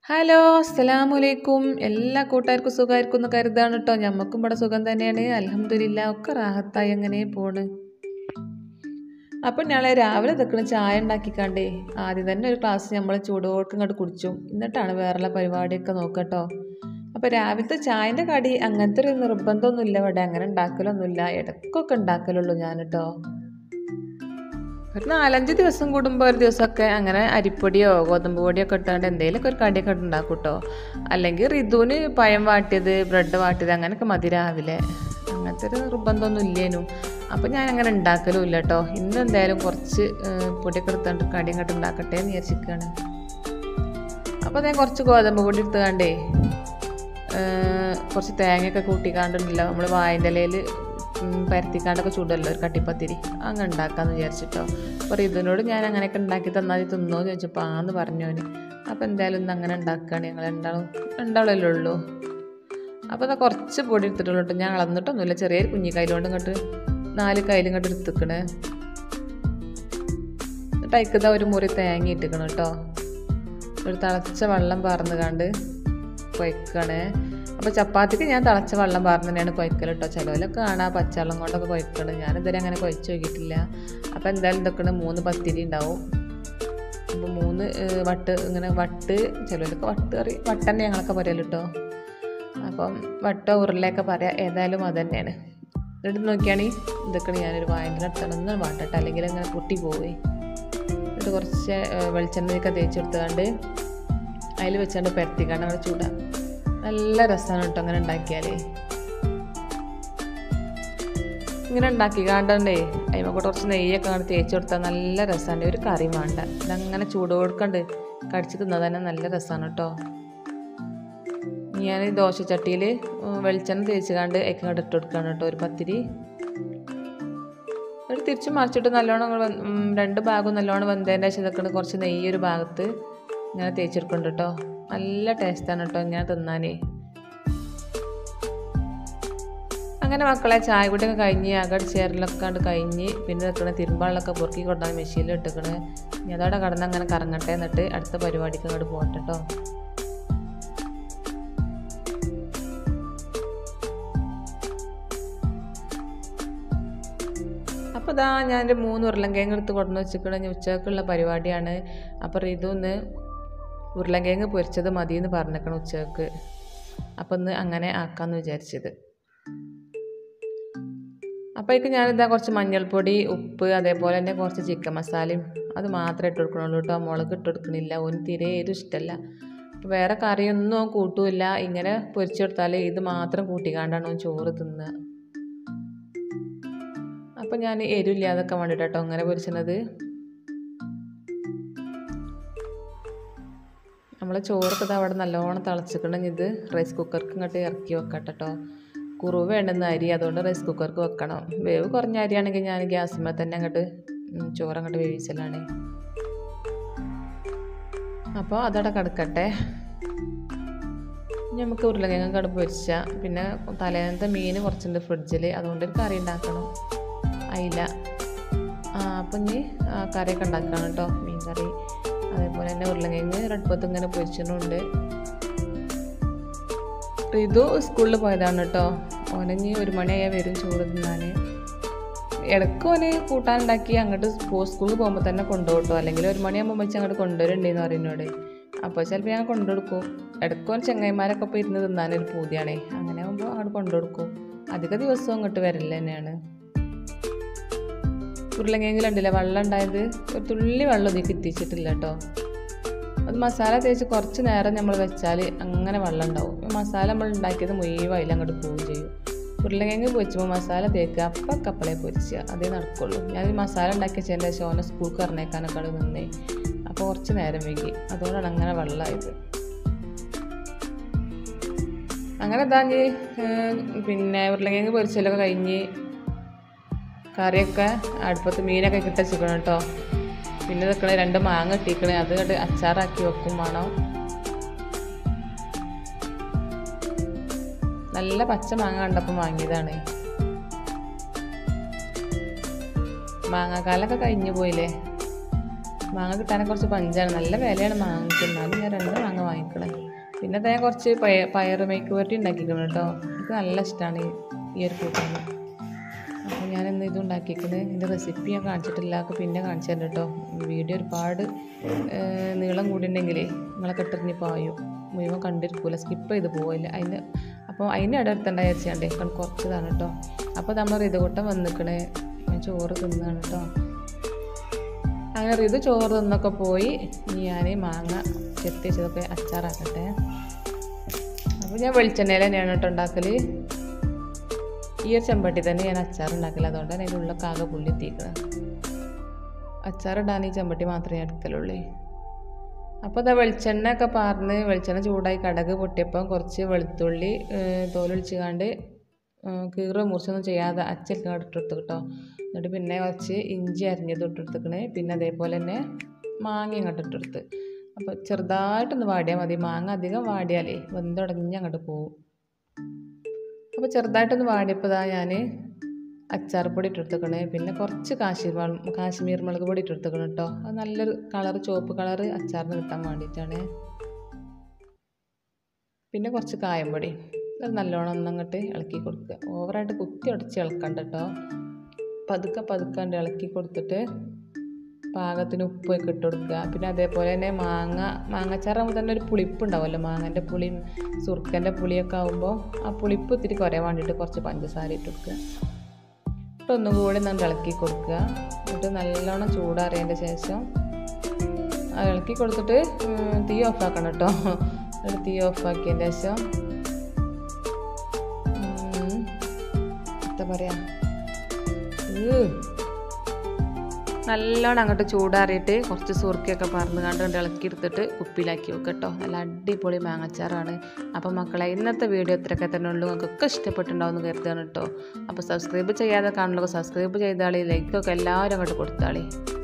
hello അസ്സലാമലൈക്കും എല്ലാ കൂട്ടുകാർക്കും സുഖമായിരിക്കും എന്ന് കരുതാണ് കേട്ടോ ഞമ്മക്കും ഇവിടെ സുഖം തന്നെയാണ് അലഹമില്ല ഒക്കെ റാഹത്തായി അങ്ങനെ പോണ് അപ്പം ഞങ്ങളെ രാവിലെ നിൽക്കുന്ന ചായ ഉണ്ടാക്കിക്കാണ്ടേ ആദ്യം തന്നെ ഒരു ഗ്ലാസ് നമ്മൾ ചൂടോടക്കം ഇങ്ങോട്ട് കുടിച്ചു എന്നിട്ടാണ് വേറെയുള്ള പരിപാടിയൊക്കെ നോക്കട്ടോ അപ്പോൾ രാവിലത്തെ ചായൻ്റെ കടി അങ്ങനത്തെ ഒരു നിർബന്ധമൊന്നുമില്ല ഇവിടെ അങ്ങനെ ഉണ്ടാക്കലൊന്നുമില്ല ഇടയ്ക്കൊക്കെ ഉണ്ടാക്കലുള്ളൂ ഞാൻ കേട്ടോ ഒരു നാലഞ്ച് ദിവസം കൂടുമ്പോൾ ഒരു ദിവസമൊക്കെ അങ്ങനെ അരിപ്പൊടിയോ ഗോതമ്പ് പൊടിയോ ഒക്കെ ഇട്ടാണ്ട് എന്തെങ്കിലുമൊക്കെ ഒരു കടിയൊക്കെ ഉണ്ടാക്കും കേട്ടോ അല്ലെങ്കിൽ ഋതുവിന് പഴം വാട്ടിയത് ബ്രെഡ് വാട്ടിയത് അങ്ങനെയൊക്കെ മതി രാവിലെ അങ്ങനത്തെ ഒരു നിർബന്ധമൊന്നും ഇല്ലേനു അപ്പോൾ ഞാൻ അങ്ങനെ ഉണ്ടാക്കലും ഇല്ല കേട്ടോ ഇന്ന് എന്തായാലും കുറച്ച് ഏഹ്, പൊടിയൊക്കെ എടുത്തുകൊണ്ട് കടി അങ്ങോട്ട് ഉണ്ടാക്കട്ടെ എന്ന് വിചാരിച്ചിരിക്കുകയാണ് അപ്പോൾ ഞാൻ കുറച്ച് ഗോതമ്പ് പൊടി എടുത്തുകാണ്ടേ ഏഹ്, കുറച്ച് തേങ്ങയൊക്കെ കൂട്ടിക്കാണ്ടുണ്ടല്ലോ നമ്മൾ വായൻ്റെ ഇലയിൽ പരത്തിക്കാണ്ടൊക്കെ ചൂടല്ലോ ഒരു കട്ടിപ്പത്തിരി അങ്ങനെ ഉണ്ടാക്കാമെന്ന് വിചാരിച്ചിട്ടോ അപ്പോൾ ഇതിനോട് ഞാൻ അങ്ങനെയൊക്കെ ഉണ്ടാക്കി തന്നാൽ മതി തിന്നോ എന്ന് ചോദിച്ചപ്പോൾ ആന്ന് പറഞ്ഞോന് അപ്പോൾ എന്തായാലും ഇന്ന് അങ്ങനെ ഉണ്ടാക്കുകയാണ് ഞങ്ങൾ രണ്ടാളും രണ്ടാളല്ലേ ഉള്ളൂ അപ്പോൾ അതാ കുറച്ച് പൊടി എടുത്തിട്ടുള്ളൂ കേട്ടോ ഞാൻ അളന്നിട്ടൊന്നുമില്ല ചെറിയൊരു കുഞ്ഞി കയ്യിലോണ്ട് ഇങ്ങോട്ട് നാല് കയ്യിൽ ഇങ്ങോട്ട് എടുത്തിക്കണേ എന്നിട്ട് അയക്കത ഒരു മുറി തേങ്ങ ഇട്ടിക്കണം കേട്ടോ ഒരു തിളച്ച വെള്ളം പാർന്ന് കണ്ട് കുഴക്കണേ അപ്പോൾ ചപ്പാത്തിക്ക് ഞാൻ തിളച്ച വെള്ളം പാർന്ന് തന്നെയാണ് കുഴക്കൽ കേട്ടോ ചിലവിലൊക്കെ കാണാം പച്ചവെള്ളം കൊണ്ടൊക്കെ കുഴക്കണം ഞാനിതുവരെ അങ്ങനെ കുഴച്ച് നോക്കിയിട്ടില്ല അപ്പോൾ എന്തായാലും ഇതൊക്കെ മൂന്ന് പത്തിരി ഉണ്ടാവും അപ്പോൾ മൂന്ന് ഏഹ്, വട്ട് ഇങ്ങനെ വട്ട് ചിലവിലൊക്കെ വട്ട് കറി വട്ടന്നെ ഞങ്ങളൊക്കെ പറയല് കേട്ടോ അപ്പം വട്ടോ ഉരുളയൊക്കെ പറയാം ഏതായാലും അത് തന്നെയാണ് എന്നിട്ട് നോക്കിയാണെങ്കിൽ ഇതൊക്കെ ഞാനൊരു വായൻ്റെ അടുത്തൊന്ന് വാട്ടട്ടെ അല്ലെങ്കിൽ ഇങ്ങനെ പൊട്ടി പോവേ എന്നിട്ട് കുറച്ച് ഏഹ്, വെളിച്ചെണ്ണയൊക്കെ തേച്ച് കൊടുത്തുകൊണ്ട് അതിൽ വെച്ചാണ്ട് പരത്തിക്കാണ്ട് അവിടെ ചൂടാം നല്ല രസമാണ് കേട്ടോ അങ്ങനെ ഉണ്ടാക്കിയാൽ ഇങ്ങനെ ഉണ്ടാക്കി കാണ്ടേ അതിമ കൂടെ കുറച്ച് നെയ്യൊക്കെ അങ്ങനെ തേച്ച് കൊടുത്താൽ നല്ല രസമാണ് ഒരു കറി വേണ്ട ഇതങ്ങനെ ചൂട് കൊടുക്കണ്ട് കടിച്ച് തിന്നാൽ തന്നെ നല്ല രസമാണ് കേട്ടോ ഞാൻ ഈ ദോശച്ചട്ടിയിൽ വെളിച്ചെണ്ണ തേച്ച് കാണ്ട് ഇങ്ങോട്ട് ഇട്ട് കൊടുക്കുകയാണ് കേട്ടോ ഒരു പത്തിരി ഒരു തിരിച്ച് മറിച്ചിട്ട് നല്ലോണം അങ്ങട് വെ- ഉം, രണ്ട് ഭാഗവും നല്ലോണം വെന്തതിൻ്റെ ശേഷം ഇതൊക്കെ കുറച്ച് നെയ്യ് ഒരു ഭാഗത്ത് ഇങ്ങനെ തേച്ചെടുക്കുന്നുണ്ട് കേട്ടോ നല്ല ടേസ്റ്റാണ് കേട്ടോ ഇങ്ങനെ തിന്നാനേ അങ്ങനെ മക്കളെ ചായ കുടിയൊക്കെ കഴിഞ്ഞ് അകട് ചേരലൊക്കെ കണ്ട് കഴിഞ്ഞ് പിന്നെ നിൽക്കണ തിരുമ്പാളൊക്കെ പൊറുക്കി കൊണ്ടാണ് മെഷീനിൽ ഇട്ടിക്കണ് ഇനി അതവിടെ കടന്ന് അങ്ങനെ കറങ്ങട്ടെ എന്നിട്ട് അടുത്ത പരിപാടിക്ക് അങ്ങോട്ട് പോകട്ടെ കേട്ടോ അപ്പോൾ ഇതാ ഞാൻ എൻ്റെ മൂന്ന് ഉരുളൻകിഴങ്ങ് എടുത്ത് കൊണ്ടുവന്ന് വെച്ചിക്കണ ഉച്ചക്കുള്ള പരിപാടിയാണ് അപ്പോൾ ഇതൊന്ന് ഉരുളൻകിഴങ്ങ് പൊരിച്ചത് മതി എന്ന് പറഞ്ഞേക്കണം ഉച്ചക്ക് അപ്പോൾ ഒന്ന് അങ്ങനെ ആക്കാമെന്ന് വിചാരിച്ചത് അപ്പോഴേക്ക് ഞാനിതാ കുറച്ച് മഞ്ഞൾപ്പൊടി ഉപ്പ് അതേപോലെ തന്നെ കുറച്ച് ചിക്കൻ മസാലയും അത് മാത്രമേ ഇട്ട് കൊടുക്കണുള്ളൂ കേട്ടോ മുളക് ഇട്ട് കൊടുക്കണില്ല ഓന് തീരെ ഏതും ഇഷ്ടമല്ല അപ്പോൾ വേറെ കറിയൊന്നും ഓൻ കൂട്ടൂല ഇങ്ങനെ പൊരിച്ചെടുത്താൽ ഇത് മാത്രം കൂട്ടിക്കാണ്ടാണ് ഓൻ ചോറ് തിന്നുക അപ്പോൾ ഞാൻ എരിവില്ലാതൊക്കെ വേണ്ടിയിട്ട് കേട്ടോ അങ്ങനെ പൊരിച്ചത് നമ്മളെ ചോറൊക്കെ ദാ അവിടെ നല്ലോണം തിളച്ചിക്കണമെങ്കിൽ ഇത് റൈസ് കുക്കർക്ക് ഇങ്ങോട്ട് ഇറക്കി വെക്കട്ടെ കേട്ടോ കുറുവ് വേണ്ടുന്ന അരി അതുകൊണ്ട് റൈസ് കുക്കർക്ക് വെക്കണം വേവ് കുറഞ്ഞ അരിയാണെങ്കിൽ ഞാൻ ഗ്യാസിന്മേൽ തന്നെ അങ്ങോട്ട് ഉം, ചോറ് അങ്ങോട്ട് വേവിച്ചലാണ് അപ്പോൾ അതവിടെ കിടക്കട്ടെ ഇനി നമുക്ക് ഉരുളക്കിഴങ്ങ് കട പൊരിച്ച പിന്നെ തലേന്നത്തെ മീൻ കുറച്ചുണ്ട് ഫ്രിഡ്ജിൽ അതുകൊണ്ട് ഒരു കറി ഉണ്ടാക്കണം അയില ആ അപ്പം ഇനി ആ കറിയൊക്കെ ഉണ്ടാക്കണം കേട്ടോ മീൻ കറി അതേപോലെ തന്നെ ഉരുളക്കിഴങ്ങ് റെഡ്പത്ത് ഇങ്ങനെ പൊരിച്ചിട്ടുണ്ട് റിതു സ്കൂളിൽ പോയതാണ് കേട്ടോ ഓനഞ്ഞ് ഒരു മണിയായാൽ വരും ചോറ് തിന്നാൻ ഇടയ്ക്ക് ഓന് കൂട്ടാനുണ്ടാക്കി അങ്ങോട്ട് സ്കൂളിൽ പോകുമ്പോൾ തന്നെ കൊണ്ടുപോകും കേട്ടോ അല്ലെങ്കിൽ ഒരു മണിയാകുമ്പോൾ വെച്ച് അങ്ങോട്ട് കൊണ്ടുവരണ്ടേന്ന് പറയുന്നോട് അപ്പോൾ ചിലപ്പോൾ ഞാൻ കൊണ്ടുകൊടുക്കും ഇടയ്ക്ക് ഓൻ ചെങ്ങായിമാരൊക്കെ ഇപ്പോൾ ഇരുന്ന് തിന്നാനൊരു പൂതിയാണേ അങ്ങനെ ആകുമ്പോൾ അങ്ങോട്ട് കൊണ്ടുകൊടുക്കും അധിക ദിവസവും അങ്ങോട്ട് വരല് തന്നെയാണ് ഉരുളങ്കിഴങ്ങിലുണ്ടല്ലേ വെള്ളം ഉണ്ടായത് ഒരു തുള്ളി വെള്ളം ഇതിൽ എത്തിച്ചിട്ടില്ല കേട്ടോ അത് മസാല തേച്ച് കുറച്ച് നേരം നമ്മൾ വെച്ചാൽ അങ്ങനെ വെള്ളം ഉണ്ടാവും ഈ മസാല നമ്മൾ ഉണ്ടാക്കിയത് മുഴുവൻ അതിൽ അങ്ങോട്ട് പോവുകയും ചെയ്യും ഉരുളക്കിഴങ്ങ് പൊരിച്ചുമ്പോൾ മസാല തേക്കുക അപ്പം കപ്പളെ പൊരിക്കുക അതേ നടക്കുള്ളൂ ഞാൻ ഈ മസാല ഉണ്ടാക്കി വെച്ചതിൻ്റെ ശേഷം ഓനെ സ്കൂൾക്ക് ഇറങ്ങേക്കാനൊക്കെ അവിടെ നിന്നേ അപ്പോൾ കുറച്ച് നേരം വൈകി അതുകൊണ്ടാണ് അങ്ങനെ വെള്ളമായത് അങ്ങനെ എന്താഞ്ഞ് പിന്നെ ഉരുളക്കിഴങ്ങ് പൊരിച്ചലൊക്കെ കഴിഞ്ഞ് കറിയൊക്കെ അടുപ്പത്ത് മീനൊക്കെ കിട്ടിച്ചിക്കണം കേട്ടോ പിന്നെ നിൽക്കണ രണ്ട് മാങ്ങ ഇട്ടിക്കണേ അത് കണ്ട് അച്ചാറാക്കി വെക്കും വേണം നല്ല പച്ച മാങ്ങ കണ്ടപ്പോൾ വാങ്ങിയതാണ് മാങ്ങാക്കാലൊക്കെ കഴിഞ്ഞു പോയില്ലേ മാങ്ങ കിട്ടാനെ കുറച്ച് പഞ്ചാണ് നല്ല വിലയാണ് മാങ്ങയ്ക്ക് എന്നാലും ഞാൻ രണ്ട് മാങ്ങ വാങ്ങി വാങ്ങിക്കണേ പിന്നെ ഞാൻ കുറച്ച് പയ പയർ മേക്ക് വരട്ടി ഉണ്ടാക്കിക്കണം കേട്ടോ എനിക്ക് നല്ല ഇഷ്ടമാണ് ഈ ഒരു കൂട്ടാൻ അപ്പോൾ ഞാൻ ഇന്ന് ഇത് ഉണ്ടാക്കിയിരിക്കുന്നത് ഇതിൻ്റെ റെസിപ്പി ഞാൻ കാണിച്ചിട്ടില്ല അതൊക്കെ പിന്നെ കാണിച്ചു തരാം കേട്ടോ വീഡിയോ ഒരുപാട് ഏർ, നീളം കൂടിയിട്ടുണ്ടെങ്കിലേ നിങ്ങളെ കെട്ടിറിഞ്ഞ് പായും മുഴുവൻ കണ്ടിരിക്കൂല സ്കിപ്പ് ചെയ്ത് പോവില്ല അതിന് അപ്പോൾ അതിന് ഇടർത്തണ്ട വിചാരിച്ചാണ്ടേ കുറച്ചതാണ് കേട്ടോ അപ്പോൾ നമ്മൾ റിതുകൂട്ടം വന്നിക്കണേ ഞാൻ ചോറ് തിന്നാണ് കേട്ടോ അങ്ങനെ റിതു ചോറ് തിന്നൊക്കെ പോയി ഇനി ഞാൻ മാങ്ങ ചെത്തി വെച്ചതൊക്കെ അച്ചാറാക്കട്ടെ അപ്പോൾ ഞാൻ വെളിച്ചെണ്ണയിൽ തന്നെയാണ് കേട്ടോ ഉണ്ടാക്കൽ ഈ ഒരു ചെമ്പട്ടി തന്നെ ഞാൻ അച്ചാർ ഉണ്ടാക്കില്ല അതുകൊണ്ടാണ് അതിൻ്റെ ഉള്ളൊക്കെ ആകെ പുള്ളി എത്തിക്കുന്നത് അച്ചാറിടാൻ ഈ ചെമ്പട്ടി മാത്രമേ ഞാൻ എടുക്കലുള്ളൂ അപ്പോൾ ഇതാ വെളിച്ചെണ്ണ ഒക്കെ പാർന്ന് വെളിച്ചെണ്ണ ചൂടായി കടക് പൊട്ടിയപ്പം കുറച്ച് വെളുത്തുള്ളി ഏഹ്, തോലൊളിച്ച് കാണ്ട് കീറ മുറിച്ചൊന്നും ചെയ്യാതെ അച്ചൊക്കെ ഇട്ടെടുത്ത് കേട്ടോ എന്നിട്ട് പിന്നെ കുറച്ച് ഇഞ്ചി അരിഞ്ഞത് ഇട്ടെടുത്തിക്കണേ പിന്നെ അതേപോലെ തന്നെ മാങ്ങ ഇങ്ങോട്ട് ഇട്ടെടുത്ത് അപ്പോൾ ചെറുതായിട്ടൊന്ന് വാടിയാൽ മതി മാങ്ങ അധികം വാടിയാലേ വെന്തുടങ്ങി അങ്ങോട്ട് പോകും അപ്പോൾ ചെറുതായിട്ടൊന്ന് വാടിയപ്പോൾ ഇതാ ഞാൻ അച്ചാർ പൊടി ഇട്ടെടുത്തേക്കണേ പിന്നെ കുറച്ച് കാശ്മീർ മുളക് കാശ്മീർ മുളക് പൊടി ഇട്ടെടുത്തേക്കണം കേട്ടോ അത് നല്ലൊരു കളറ് ചുവപ്പ് കളറ് അച്ചാറിന് കിട്ടാൻ വേണ്ടിയിട്ടാണ് പിന്നെ കുറച്ച് കായം പൊടി അത് നല്ലോണം ഒന്നങ്ങോട്ട് ഇളക്കി കൊടുക്കുക ഓവറായിട്ട് കുത്തി ഉടച്ച് ഇളക്കണ്ട കേട്ടോ പതുക്കെ പതുക്കാണ്ട് ഇളക്കി കൊടുത്തിട്ട് പാകത്തിന് ഉപ്പൊക്കെ ഇട്ട് കൊടുക്കുക പിന്നെ അതേപോലെ തന്നെ മാങ്ങ മാങ്ങച്ചാറാകുമ്പോൾ തന്നെ ഒരു പുളിപ്പ് ഉണ്ടാവുമല്ലോ മാങ്ങൻ്റെ പുളിയും സുർക്കൻ്റെ പുളിയൊക്കെ ആകുമ്പോൾ ആ പുളിപ്പ് ഇത്തിരി കുറയാൻ വേണ്ടിയിട്ട് കുറച്ച് പഞ്ചസാര ഇട്ട് കൊടുക്കുക എന്നിട്ട് ഒന്നും കൂടി നമ്മൾ ഇളക്കി കൊടുക്കുക എന്നിട്ട് നല്ലോണം ചൂടാറിയതിൻ്റെ ശേഷം അത് ഇളക്കി കൊടുത്തിട്ട് ഉം, തീ ഓഫാക്കണം കേട്ടോ എന്നിട്ട് തീ ഓഫാക്കിയതിൻ്റെ ശേഷം ഉം, എന്താ പറയുക നല്ലോണം അങ്ങോട്ട് ചൂടാറിയിട്ട് കുറച്ച് സുറുക്കിയൊക്കെ പറന്ന് കണ്ട് കണ്ട് ഇളക്കി എടുത്തിട്ട് കുപ്പിയിലാക്കി വെക്കുക കേട്ടോ നല്ല അടിപൊളി മാങ്ങച്ചാറാണ് അപ്പം മക്കളെ ഇന്നത്തെ വീഡിയോ ഇത്രയൊക്കെ തന്നെ ഉള്ളൂ നിങ്ങൾക്കൊക്കെ ഇഷ്ടപ്പെട്ടുണ്ടാവും എന്ന് കരുതാണ് കേട്ടോ അപ്പോൾ സബ്സ്ക്രൈബ് ചെയ്യാതെ കാണുള്ളൂ സബ്സ്ക്രൈബ് ചെയ്താളി ലൈക്കൊക്കെ എല്ലാവരും അങ്ങോട്ട് കൊടുത്താളി